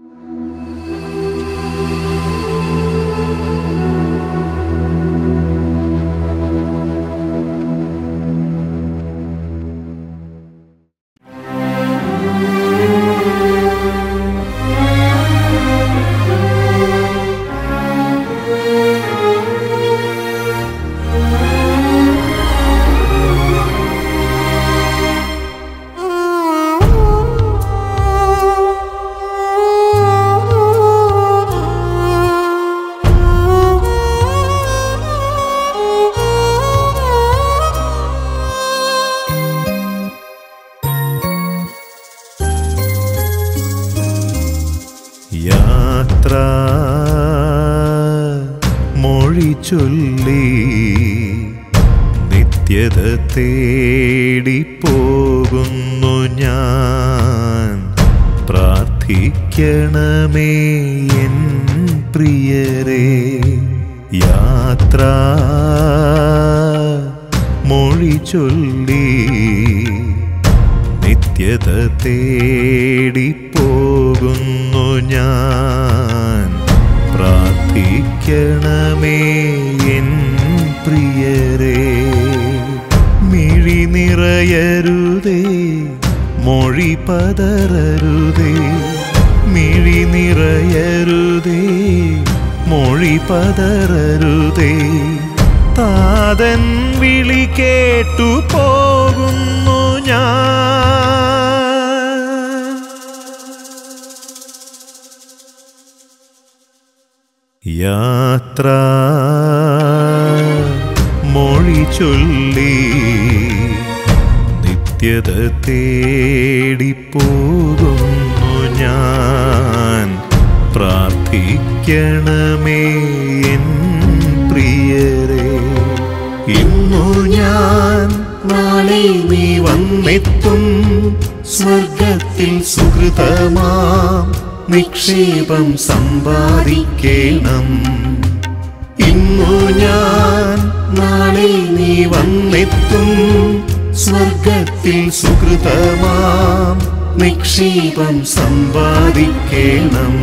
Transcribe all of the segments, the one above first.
യാത്ര മൊഴി ചൊല്ലി നിത്യത തേടി പോകുന്നു ഞാൻ പ്രാർത്ഥിക്കണമേ എൻ പ്രിയരെ യാത്ര മൊഴി ചൊല്ലി നിത്യത തേടി പോകുന്നു ഞാൻ പ്രാർത്ഥിക്കണമേ എൻ പ്രിയരെ മിഴി നിറയരുതേ മൊഴി പതറരുതേ മിഴി നിറയരുതേ മൊഴി പതറരുതേ താതൻ വിളി കേട്ടു പോകുന്നു ഞാൻ യാത്ര മൊഴി ചൊല്ലി നിത്യത തേടി പോകുന്നു ഞാൻ പ്രാർത്ഥിക്കണമേ എൻ പ്രിയരെ ഇന്നു ഞാൻ നാളെ നീ വന്നെത്തും സ്വർഗത്തിൽ സുഹൃതമാം നിക്ഷേപം സമ്പാദിക്കണം ഇന്നു ഞാൻ നാളെ നീ വന്നെത്തും സ്വർഗത്തിൽ സുഹൃതമാം നിക്ഷേപം സമ്പാദിക്കണം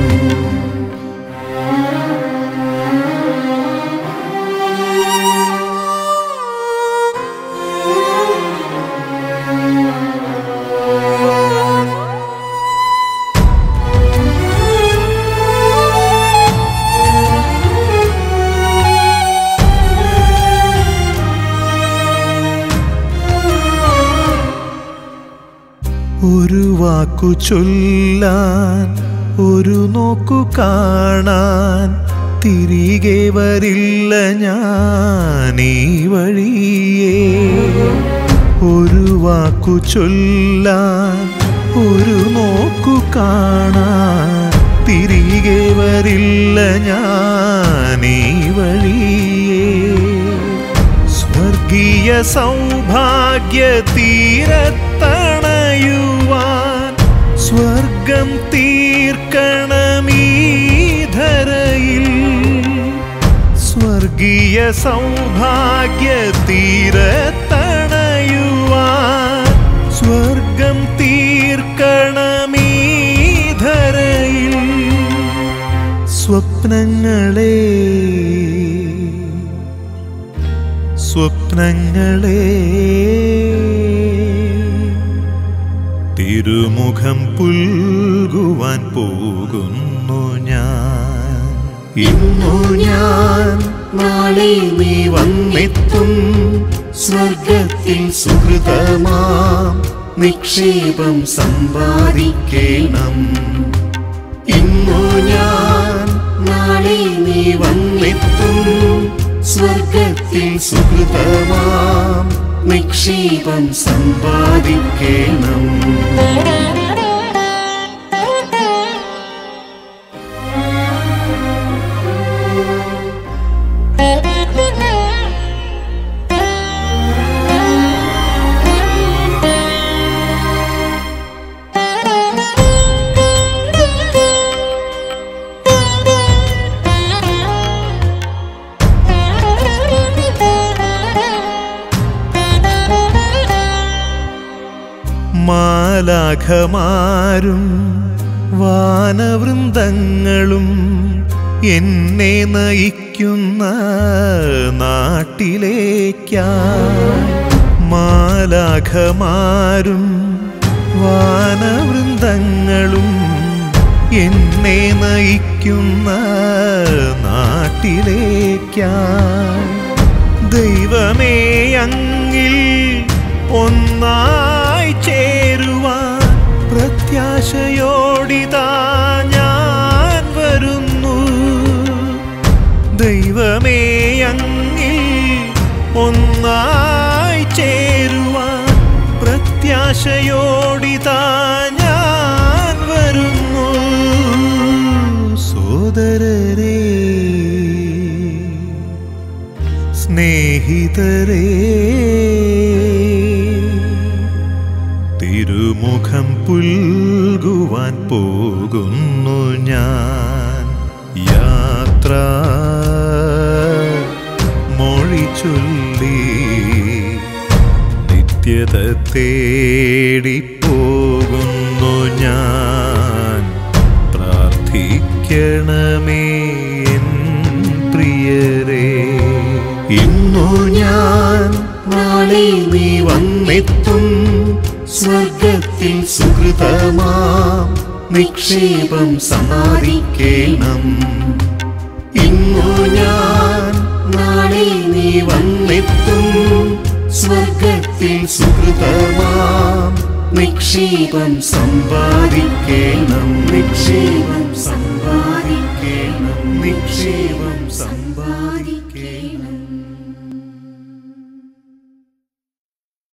ഒരു വാക്കു ചൊല്ലാൻ ഒരു നോക്കു കാണാൻ തിരികെ വരില്ല ഞാൻ ഈ വഴിയേ ഒരു വാക്കു ചൊല്ലാൻ ഒരു നോക്കു കാണാൻ തിരികെ വരില്ല ഞാൻ ഈ വഴിയേ സ്വർഗീയ സൗഭാഗ്യ തീരത്തണയുവാൻ സ്വർഗം തീർക്കണമീ ധരയിൽ സ്വർഗീയ സൗഭാഗ്യ തീരത്തണയുവാൻ സ്വർഗം തീർക്കണമീ ധരയിൽ സ്വപ്നങ്ങളെ സ്വപ്നങ്ങളെ തിരുമുഖം പുൽകുവാൻ പോകുന്നു ഞാൻ ഇന്നു ഞാൻ നാളെ നീ വന്നെത്തും സ്വർഗത്തിൽ സുഹൃതമാം നിക്ഷേപം സമ്പാദിക്കണം ഇന്നു ഞാൻ നാളെ നീ വന്നെത്തും സ്വർഗത്തിൽ സുഹൃതമാം നിക്ഷേപം സമ്പാദിക്കണം മാലാഖമാരും വാനവൃന്ദങ്ങളും എന്നെ നയിക്കുന്ന നാട്ടിലേക്കായി മാലാഖമാരും വാനവൃന്ദങ്ങളും എന്നെ നയിക്കുന്ന നാട്ടിലേക്കായി ദൈവമേ അങ്ങിൽ ഒന്നായി ചേരുവാൻ പ്രത്യാശയോടിതാ ഞാൻ വരുന്നു ദൈവമേ അങ്ങിൽ ഒന്നായി ചേരുവാൻ പ്രത്യാശയോടിതാ ഞാൻ വരുന്നു സോദരരേ സ്നേഹിതരേ തിരുമുഖം പുൽകുവാൻ പോകുന്നു ഞാൻ യാത്ര മൊഴി ചൊല്ലി നിത്യത തേടി പോകുന്നു ഞാൻ പ്രാർത്ഥിക്കണമേ എൻ പ്രിയരേ ഇന്നു ഞാൻ നാളെ നീ വന്നെത്തും സ്വർഗത്തിൽ സുഹൃതമാം നിക്ഷേപം സമാധിക്കേണം ഇന്നു ഞാൻ നാളെ നീ വന്നെത്തും സ്വർഗത്തിൽ സുഹൃതമാം നിക്ഷേപം സമ്പാദിക്കേണം നിക്ഷേപം സമ്പാദിക്കേണം നിക്ഷേപം സമ്പാദിക്കണം